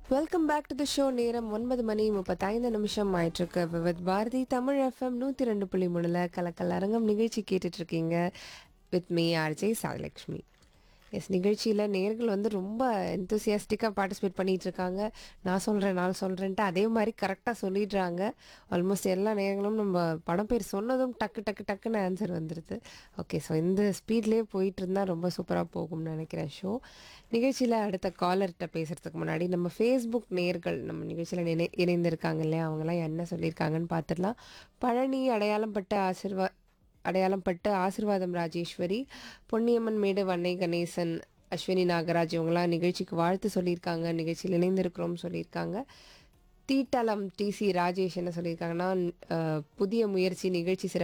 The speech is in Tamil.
welcome back to the show நேரம் ஒன்பது மணி முப்பத்தைந்து நிமிஷம் ஆயிட்டிருக்கு வித் பாரதி தமிழ் எஃப்எம் நூற்றி ரெண்டு புள்ளி மூணில் கலக்கல் அரங்கம் நிகழ்ச்சி கேட்டுட்டு இருக்கீங்க வித் மீ ஆர்ஜே சாதலக்ஷ்மி எஸ் நிகழ்ச்சியில் நேர்கள் வந்து ரொம்ப எந்தூசியாஸ்டிக்காக பார்ட்டிசிபேட் பண்ணிட்டு இருக்காங்க நான் சொல்கிறேன் நான் சொல்கிறேன்ட்டு அதே மாதிரி கரெக்டாக சொல்லிடுறாங்க ஆல்மோஸ்ட் எல்லா நேர்களும் நம்ம படம் பேர் சொன்னதும் டக்கு டக்கு டக்குன்னு ஆன்சர் வந்துடுது ஓகே ஸோ இந்த ஸ்பீட்லேயே போயிட்டு இருந்தால் ரொம்ப சூப்பராக போகும்னு நினைக்கிறேன் ஷோ நிகழ்ச்சியில் அடுத்த காலர்கிட்ட பேசுகிறதுக்கு முன்னாடி நம்ம ஃபேஸ்புக் நேர்கள் நம்ம நிகழ்ச்சியில் இணை இணைந்திருக்காங்க இல்லையா அவங்களாம் என்ன சொல்லியிருக்காங்கன்னு பார்த்துடலாம் பழனி அடையாளம் பட்ட ஆசிர்வா அடையாளம் பட்டு ஆசிர்வாதம் ராஜேஸ்வரி பொன்னியம்மன் மேடு வன்னை கணேசன் அஸ்வினி நாகராஜ் இவங்களாம் நிகழ்ச்சிக்கு வாழ்த்து சொல்லியிருக்காங்க நிகழ்ச்சியில் இணைந்திருக்கிறோம் சொல்லியிருக்காங்க தீட்டலம் டிசி ராஜேஷ் என்ன சொல்லியிருக்காங்கன்னா அஹ், புதிய முயற்சி நிகழ்ச்சி சிறப்பு